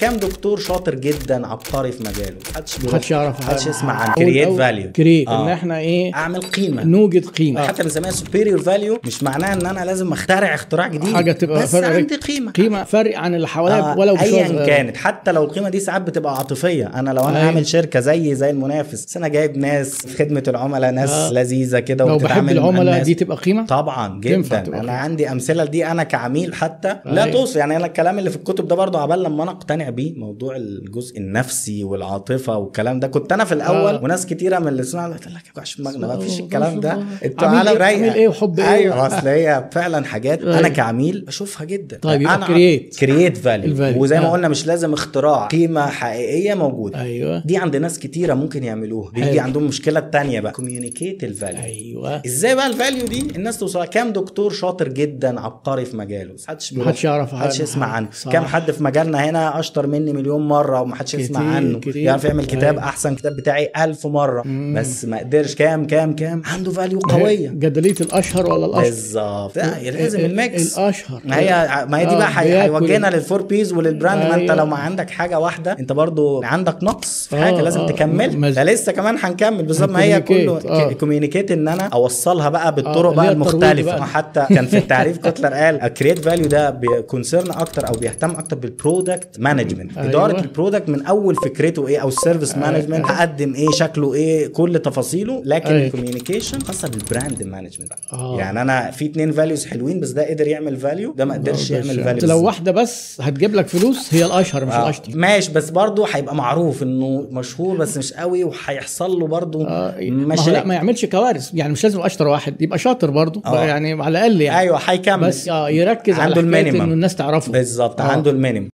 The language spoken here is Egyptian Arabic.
كام دكتور شاطر جدا عبقري في مجاله محدش بيروح- محدش يعرف محدش يسمع عن أول- كرييت أول- فاليو كرييت آه. ان احنا ايه اعمل قيمه نوجد قيمه حتى بنسميها سوبيريور فاليو مش معناها ان انا لازم اخترع اختراع جديد حاجه تبقى بس فرق عندي قيمه قيمه فرق عن اللي حواليا آه، ولو بشويه ايا صغيرة. كانت حتى لو القيمه دي ساعات بتبقى عاطفيه انا لو انا أيوة. عامل شركه زي زي المنافس بس انا جايب ناس في خدمه العملاء ناس آه. لذيذه كده لو بحب وبتتعامل مع العملاء الناس. دي تبقى قيمه طبعا تنفع جدا تبقى انا قيمة. عندي امثله دي انا كعميل حتى لا أيوة. توصف يعني انا الكلام اللي في الكتب ده برضه عبال لما انا اقتنع بيه موضوع الجزء النفسي والعاطفه والكلام ده كنت انا في الاول آه. وناس كتيره من اللي سمعوا قلت لك يا دماغنا ما فيش الكلام ده انتوا عميل على إيه- رايقه عميل إيه وحب إيه؟ ايوه اصل هي فعلا حاجات انا أيوة. كعميل بشوفها جدا طيب يبقى انا create. كرييت فاليو الفاليو. وزي ما آه. قلنا مش لازم اختراع قيمه حقيقيه موجوده ايوه دي عند ناس كتيره ممكن يعملوها بيجي حلو. عندهم مشكله تانية بقى كوميونيكيت الفاليو ايوه ازاي بقى الفاليو دي الناس توصل كام دكتور شاطر جدا عبقري في مجاله محدش بيروح- محدش يعرف محدش عنه يسمع حاجة. عنه صح. كام حد في مجالنا هنا اشطر مني مليون مره ومحدش يسمع كتير- عنه كتير. يعرف يعمل كتاب أيوة. احسن كتاب بتاعي ألف مره مم. بس ما قدرش كام كام كام عنده فاليو قويه جدليه الاشهر ولا الاشهر بالظبط لا لازم ال- الميكس الاشهر ما هي ما هي دي آه، بقى هي- بياكل- هيوجهنا للفور بيز وللبراند ما انت أيوة. لو ما عندك حاجه واحده انت برضو عندك نقص في آه، حاجه لازم آه، تكمل مز- ده لسه كمان هنكمل بالظبط ما هي كله هنكوميونيكيت، آه. كوميونيكيت ان انا اوصلها بقى بالطرق اللي بقى هي الترويج المختلفه بقى. حتى كان في التعريف كوتلر قال الكرييت فاليو ده بيكونسيرن اكتر او بيهتم اكتر بالبرودكت مانجمنت أيوة. اداره البرودكت من اول فكرته ايه او السيرفيس مانجمنت هقدم ايه شكله ايه كل تفاصيله لكن أيوة. الكوميونيكيشن خاصه بالبراند مانجمنت آه. يعني انا في اتنين فاليوز حلوين بس ده قدر يعمل فاليو ده ما قدرش يعمل انت فاليو لو واحده بس هتجيب لك فلوس هي الاشهر مش آه. الاشطر ماشي بس برضه هيبقى معروف انه مشهور بس مش قوي وهيحصل له برضه آه، ما هو لا مشاكل ما يعملش كوارث يعني مش لازم اشطر واحد يبقى شاطر برضه آه. يعني على الاقل يعني ايوه هيكمل بس اه يركز عنده على حكايه المينيمم. انه الناس تعرفه بالظبط آه. عنده المينيمم